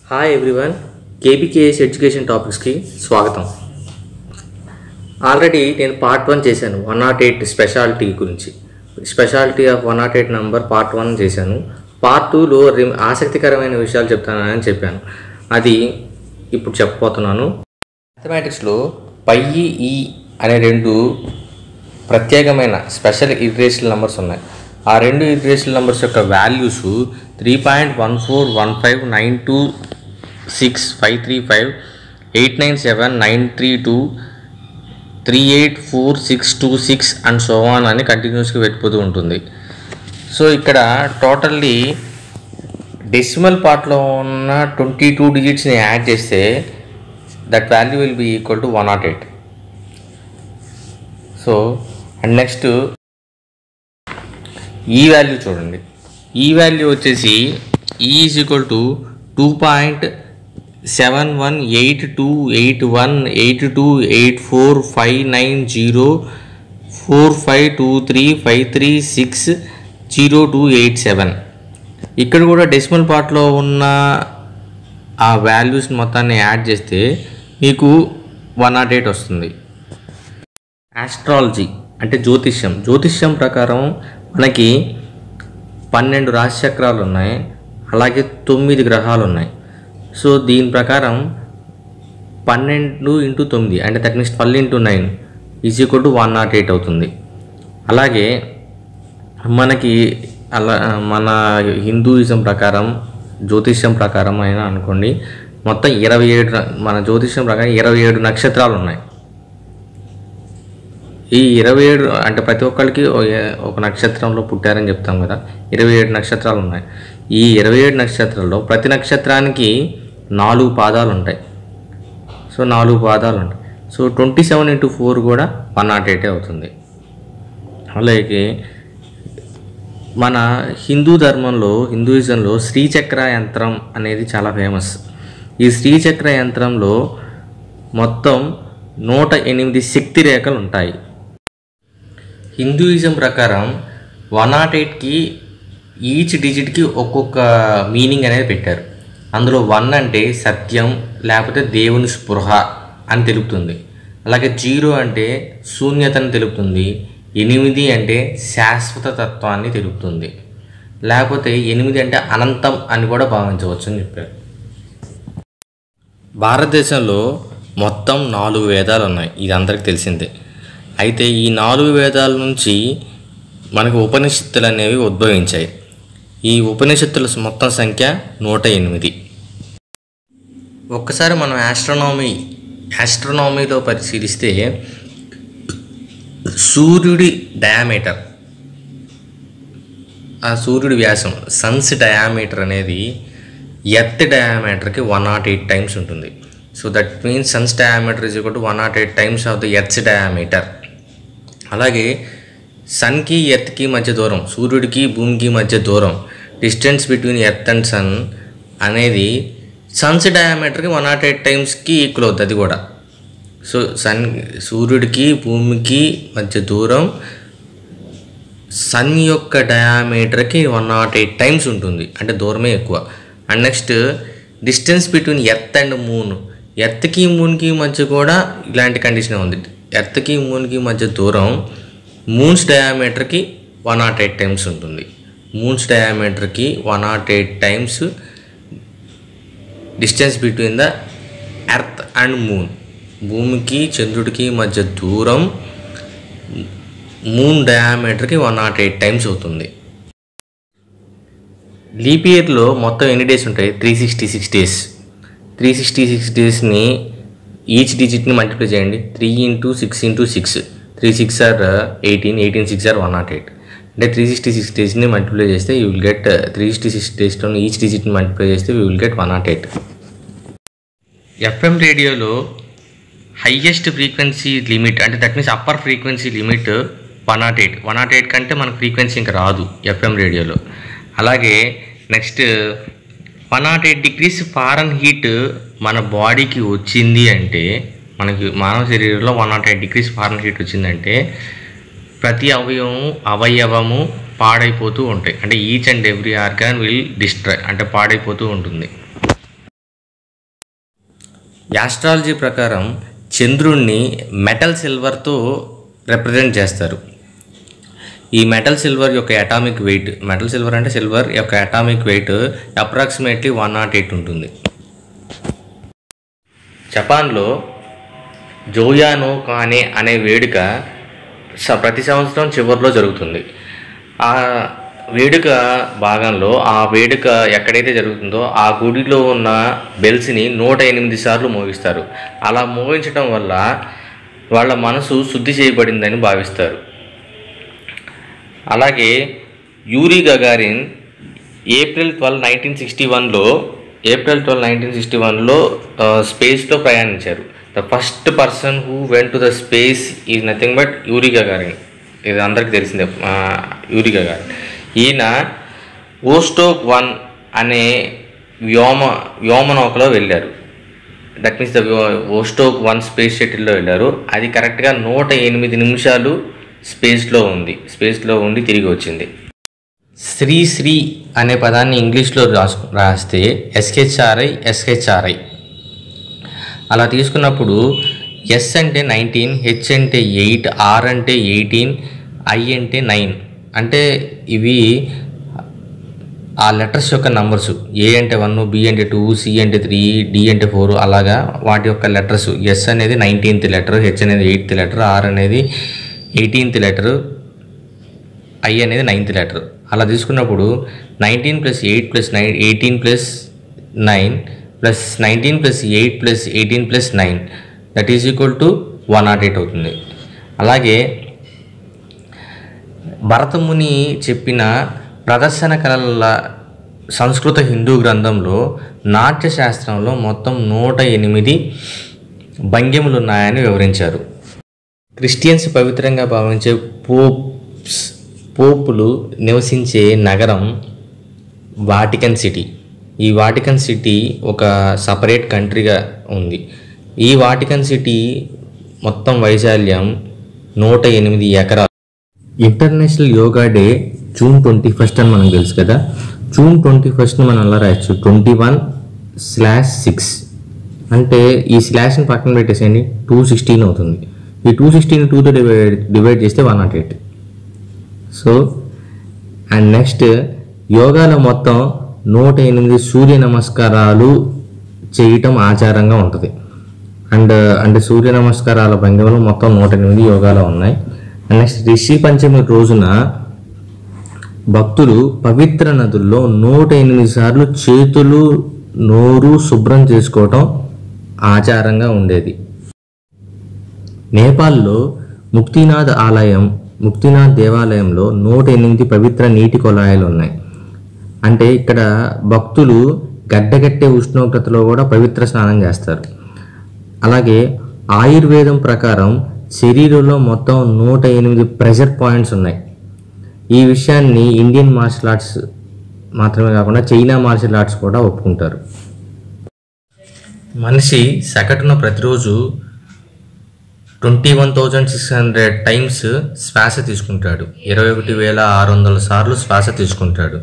hi everyone KBKS education టాపిక్స్కి స్వాగతం already నేను పార్ట్ వన్ చేశాను వన్ నాట్ ఎయిట్ స్పెషాలిటీ గురించి speciality of one not eight number part one చేశాను part టూలో ఆసక్తికరమైన విషయాలు చెప్తానని చెప్పాను అది ఇప్పుడు చెప్పబోతున్నాను మ్యాథమెటిక్స్లో పై ఈ అనే రెండు ప్రత్యేకమైన స్పెషల్ ఇర్రేషనల్ నెంబర్స్ ఉన్నాయి ఆ రెండు ఇర్రేషనల్ నెంబర్స్ యొక్క values three point one four one five nine two six five three five eight nine seven nine three two three eight four six two six and so on అని కంటిన్యూస్గా వెళ్ళిపోతూ ఉంటుంది so ఇక్కడ totally decimal పార్ట్లో ఉన్న twenty two డిజిట్స్ని add చేస్తే that value will be equal to one not eight so and next ఈ వాల్యూ చూడండి ఈ వాల్యూ వచ్చేసి ఈ is equal to two point seven one eight two eight one eight two eight four five nine zero four five two three five three six zero two eight seven ఇక్కడ కూడా decimal పార్ట్లో ఉన్న ఆ values మొత్తాన్ని add చేస్తే మీకు one not eight వస్తుంది astrology అంటే జ్యోతిష్యం జ్యోతిష్యం ప్రకారం మనకి పన్నెండు రాశిచక్రాలు ఉన్నాయి అలాగే తొమ్మిది గ్రహాలు ఉన్నాయి సో దీని ప్రకారం పన్నెండు ఇంటూ తొమ్మిది అంటే that means twelve into nine is equal to one not eight అవుతుంది అలాగే మనకి అలా మన హిందూయిజం ప్రకారం జ్యోతిష్యం ప్రకారం అయినా అనుకోండి మొత్తం ఇరవై ఏడు మన జ్యోతిష్యం ప్రకారం ఇరవై ఏడు నక్షత్రాలు ఉన్నాయి ఈ ఇరవై ఏడు అంటే ప్రతి ఒక్కరికి ఒక నక్షత్రంలో పుట్టారని చెప్తాం కదా ఇరవై ఏడు నక్షత్రాలు ఉన్నాయి ఈ ఇరవై ఏడు నక్షత్రాల్లో ప్రతి నక్షత్రానికి నాలుగు పాదాలు ఉంటాయి సో నాలుగు పాదాలు ఉంటాయి so twenty seven into four కూడా వన్ నాట్ ఎయిటే అవుతుంది అలాగే మన హిందూ ధర్మంలో హిందూయిజంలో శ్రీచక్ర యంత్రం అనేది చాలా ఫేమస్ ఈ శ్రీచక్ర యంత్రంలో మొత్తం నూట ఎనిమిది శక్తి రేఖలు ఉంటాయి హిందూయిజం ప్రకారం వన్ నాట్ ఎయిట్కి ఈచ్ డిజిట్కి ఒక్కొక్క మీనింగ్ అనేది పెట్టారు అందులో వన్ అంటే సత్యం లేకపోతే దేవుని స్పృహ అని తెలుపుతుంది అలాగే జీరో అంటే శూన్యతను తెలుపుతుంది ఎనిమిది అంటే శాశ్వత తత్వాన్ని తెలుపుతుంది లేకపోతే ఎనిమిది అంటే అనంతం అని కూడా భావించవచ్చు అని చెప్పారు భారతదేశంలో మొత్తం నాలుగు వేదాలు ఉన్నాయి ఇది అందరికీ తెలిసిందే అయితే ఈ నాలుగు వేదాల నుంచి మనకు ఉపనిషత్తులు అనేవి ఉద్భవించాయి ఈ ఉపనిషత్తుల మొత్తం సంఖ్య నూట ఎనిమిది ఒక్కసారి మనం ఆస్ట్రోనామీ ఆస్ట్రోనామీలో పరిశీలిస్తే సూర్యుడి డయామీటర్ ఆ సూర్యుడి వ్యాసం సన్స్ డయామీటర్ అనేది ఎర్త్ డయామీటర్కి వన్ నాట్ ఎయిట్ టైమ్స్ ఉంటుంది so that means sun's diameter is equal to one not eight times of the earth's diameter అలాగే సన్కి ఎర్త్కి మధ్య దూరం సూర్యుడికి భూమికి మధ్య దూరం distance between earth and sun అనేది సన్స్ డయామీటర్కి వన్ నాట్ ఎయిట్ టైమ్స్కి ఈక్వల్ అవుతుంది అది కూడా సో సన్ సూర్యుడికి భూమికి మధ్య దూరం సన్ యొక్క డయామీటర్కి వన్ నాట్ ఎయిట్ టైమ్స్ ఉంటుంది అంటే దూరమే ఎక్కువ and next distance between earth and moon ఎర్త్కి మూన్కి మధ్య కూడా ఇలాంటి కండిషన్ ఉంది ఎర్త్కి మూన్కి మధ్య దూరం మూన్స్ డయామీటర్కి వన్ నాట్ ఎయిట్ టైమ్స్ ఉంటుంది మూన్స్ డయామీటర్కి one not eight times distance between the earth and moon భూమికి చంద్రుడికి మధ్య దూరం మూన్ డయామీటర్కి వన్ నాట్ ఎయిట్ టైమ్స్ అవుతుంది లీప్ ఇయర్లో మొత్తం ఎన్ని డేస్ ఉంటాయి three sixty six days three sixty six డేస్ని ఈచ్ డిజిట్ని మల్టిప్లై చేయండి three into six into six three six or eighteen eighteen six or one not eight అంటే త్రీ సిక్స్టీ సిక్స్ డేస్ని మల్టిప్లై చేస్తే you will get three sixty six డేస్లో each డిజిట్ని multiply చేస్తే you will get one not eight FM రేడియోలో highest frequency limit అంటే that means upper frequency limit one not eight one not eight కంటే మనకు frequency ఇంకా రాదు ఎఫ్ఎం రేడియోలో అలాగే next one not eight degrees Fahrenheit మన బాడీకి వచ్చింది అంటే మనకి మానవ శరీరంలో one not eight degrees Fahrenheit వచ్చిందంటే ప్రతి అవయవము అవయవము పాడైపోతూ ఉంటాయి అంటే each and every organ will destroy అంటే పాడైపోతూ ఉంటుంది యాస్ట్రాలజీ ప్రకారం చంద్రుణ్ణి మెటల్ సిల్వర్తో రిప్రజెంట్ చేస్తారు ఈ మెటల్ సిల్వర్ యొక్క అటామిక్ వెయిట్ మెటల్ సిల్వర్ అంటే సిల్వర్ యొక్క atomic weight approximately one not eight ఉంటుంది జపాన్లో జోయానో కానే అనే వేడుక స- ప్రతి సంవత్సరం చివరిలో జరుగుతుంది ఆ వేడుక భాగంలో ఆ వేడుక ఎక్కడైతే జరుగుతుందో ఆ గుడిలో ఉన్న బెల్స్ని నూట ఎనిమిది సార్లు మోగిస్తారు అలా మోగించడం వల్ల వాళ్ళ మనసు శుద్ధి చేయబడిందని భావిస్తారు అలాగే Yuri Gagarin April twelve nineteen sixty వన్లో ఏప్రిల్ ట్వెల్వ్ నైన్టీన్ సిక్స్టీ వన్లో స్పేస్లో ప్రయాణించారు the first person who went to the space is nothing but Yuri Gagarin ఇది అందరికీ తెలిసిందే ఆ, యూరి గగారిన్ ఈయన ఓస్టోక్ వన్ అనే వ్యోమ వ్యోమనౌకలో వెళ్ళారు that means the Vostok one space షటిల్లో వెళ్ళారు అది కరెక్ట్గా నూట ఎనిమిది నిమిషాలు స్పేస్లో ఉంది స్పేస్లో ఉండి తిరిగి వచ్చింది శ్రీ శ్రీ అనే పదాన్ని ఇంగ్లీష్లో రాసు రాస్తే ఎస్హెచ్ఆర్ఐ ఎస్హెచ్ఆర్ఐ అలా తీసుకున్నప్పుడు ఎస్ అంటే నైన్టీన్ హెచ్ అంటే ఎయిట్ ఆర్ అంటే ఎయిటీన్ ఐ అంటే నైన్ అంటే ఇవి ఆ లెటర్స్ యొక్క నంబర్స్ ఏ అంటే వన్ బి అంటే టూ సి అంటే త్రీ డి అంటే ఫోర్ అలాగా వాటి యొక్క లెటర్స్ ఎస్ అనేది నైన్టీన్త్ లెటర్ హెచ్ అనేది ఎయిత్ లెటర్ ఆర్ అనేది ఎయిటీన్త్ లెటర్ ఐ అనేది నైన్త్ లెటర్ అలా తీసుకున్నప్పుడు nineteen plus eight plus nine eighteen plus nine plus nineteen plus eight plus eighteen plus nine that is equal to one not eight అవుతుంది అలాగే భరతముని చెప్పిన ప్రదర్శన కళల సంస్కృత హిందూ గ్రంథంలో నాట్య శాస్త్రంలో మొత్తం నూట ఎనిమిది భంగిములు ఉన్నాయని వివరించారు క్రిస్టియన్స్ పవిత్రంగా భావించే పోప్స్ పోపులు నివసించే నగరం వాటికన్ సిటీ ఈ వాటికన్ సిటీ ఒక సపరేట్ కంట్రీగా ఉంది ఈ వాటికన్ సిటీ మొత్తం వైశాల్యం నూట ఎనిమిది ఎకరాలు international yoga day June twenty first అని మనకు తెలుసు కదా జూన్ ట్వంటీ ఫస్ట్ని మనం అలా రాయొచ్చు ట్వంటీ వన్ స్లాష్ సిక్స్ అంటే ఈ స్లాష్ని పక్కన పెట్టేసేయండి టూ సిక్స్టీన్ అవుతుంది ఈ టూ సిక్స్టీన్ టూతో డివైడ్ డివైడ్ చేస్తే one not eight so and next యోగాలో మొత్తం నూట ఎనిమిది సూర్య నమస్కారాలు చేయటం ఆచారంగా ఉంటుంది అండ్ అంటే సూర్య నమస్కారాల భంగిమలు మొత్తం నూట ఎనిమిది యోగాలో ఉన్నాయి అండ్ నెక్స్ట్ రిషి పంచమి రోజున భక్తులు పవిత్ర నదుల్లో నూట ఎనిమిది సార్లు చేతులు నోరు శుభ్రం చేసుకోవటం ఆచారంగా ఉండేది నేపాల్లో ముక్తినాథ్ ఆలయం ముక్తినాథ్ దేవాలయంలో నూట ఎనిమిది పవిత్ర నీటి కొలాయిలు ఉన్నాయి అంటే ఇక్కడ భక్తులు గడ్డగట్టే ఉష్ణోగ్రతలో కూడా పవిత్ర స్నానం చేస్తారు అలాగే ఆయుర్వేదం ప్రకారం శరీరంలో మొత్తం నూట ఎనిమిది ప్రెషర్ పాయింట్స్ ఉన్నాయి ఈ విషయాన్ని ఇండియన్ మార్షల్ ఆర్ట్స్ మాత్రమే కాకుండా చైనా మార్షల్ ఆర్ట్స్ కూడా ఒప్పుకుంటారు మనిషి సగటున ప్రతిరోజు twenty one thousand six hundred times శ్వాస తీసుకుంటాడు ఇరవై ఒకటి వేల ఆరు వందల సార్లు శ్వాస తీసుకుంటాడు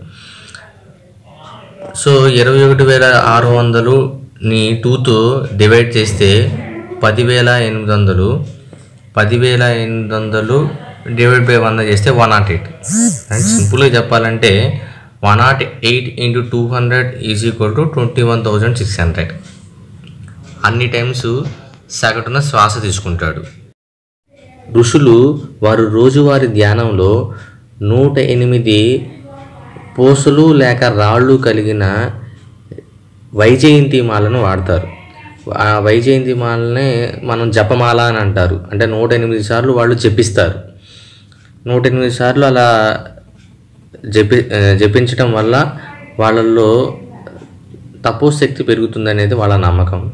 సో ఇరవై ఒకటి వేల ఆరు వందలుని టూతో డివైడ్ చేస్తే పదివేల ఎనిమిది వందలు పదివేల ఎనిమిది వందలు డివైడ్ బై వంద చేస్తే వన్ నాట్ ఎయిట్ అండ్ సింపుల్గా చెప్పాలంటే one not eight into two hundred is equal to twenty one thousand six hundred అన్ని టైమ్స్ సగటున శ్వాస తీసుకుంటాడు ఋషులు వారు రోజువారి ధ్యానంలో నూట ఎనిమిది పోసులు లేక రాళ్ళు కలిగిన వైజయంతి మాలను వాడతారు ఆ వైజయంతి మాలనే మనం జపమాల అని అంటారు అంటే నూట ఎనిమిది సార్లు వాళ్ళు జపిస్తారు నూట ఎనిమిది సార్లు అలా జపి ఆ, జపించటం వల్ల వాళ్ళల్లో తపోశక్తి పెరుగుతుందనేది వాళ్ళ నమ్మకం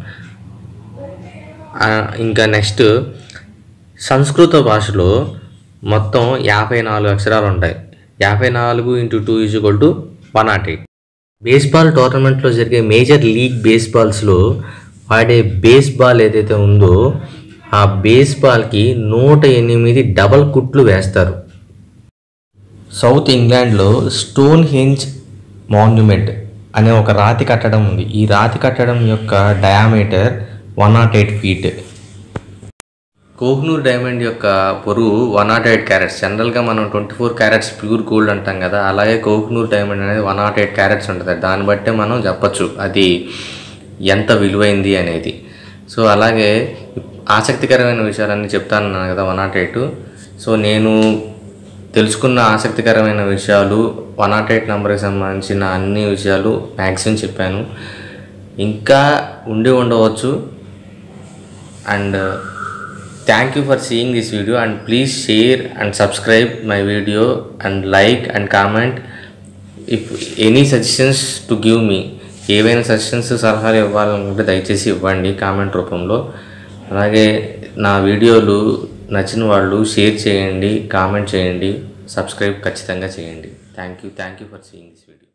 ఆ, ఇంకా నెక్స్ట్ సంస్కృత భాషలో మొత్తం యాభై నాలుగు అక్షరాలు ఉంటాయి యాభై నాలుగు into two is equal to one not eight baseball టోర్నమెంట్లో జరిగే మేజర్ లీగ్ బేస్బాల్స్లో వాడే బేస్బాల్ ఏదైతే ఉందో ఆ బేస్బాల్కి నూట ఎనిమిది డబల్ కుట్లు వేస్తారు సౌత్ ఇంగ్లాండ్లో స్టోన్ హెంజ్ మాన్యుమెంట్ అనే ఒక రాతి కట్టడం ఉంది ఈ రాతి కట్టడం యొక్క diameter one not eight feet Kohinoor diamond యొక్క పొరుగు వన్ నాట్ ఎయిట్ క్యారెట్స్ జనరల్గా మనం twenty four carats pure gold అంటాం కదా అలాగే కోహ్నూర్ డైమండ్ అనేది వన్ నాట్ ఎయిట్ క్యారెట్స్ ఉంటుంది దాన్ని బట్టే మనం చెప్పచ్చు అది ఎంత విలువైంది అనేది సో అలాగే ఆసక్తికరమైన విషయాలన్నీ చెప్తాను కదా వన్ నాట్ ఎయిట్ సో నేను తెలుసుకున్న ఆసక్తికరమైన విషయాలు వన్ నాట్ ఎయిట్ నెంబర్కి సంబంధించిన అన్ని విషయాలు మ్యాక్సిమం చెప్పాను ఇంకా ఉండి ఉండవచ్చు and thank you for seeing this video and please share and subscribe my video and like and comment if any suggestions to give me ఏవైనా సజెషన్స్ సలహాలు ఇవ్వాలనుకుంటే దయచేసి ఇవ్వండి కామెంట్ రూపంలో అలాగే నా వీడియోలు నచ్చిన వాళ్ళు షేర్ చేయండి కామెంట్ చేయండి సబ్స్క్రైబ్ ఖచ్చితంగా చేయండి thank you thank you for seeing this video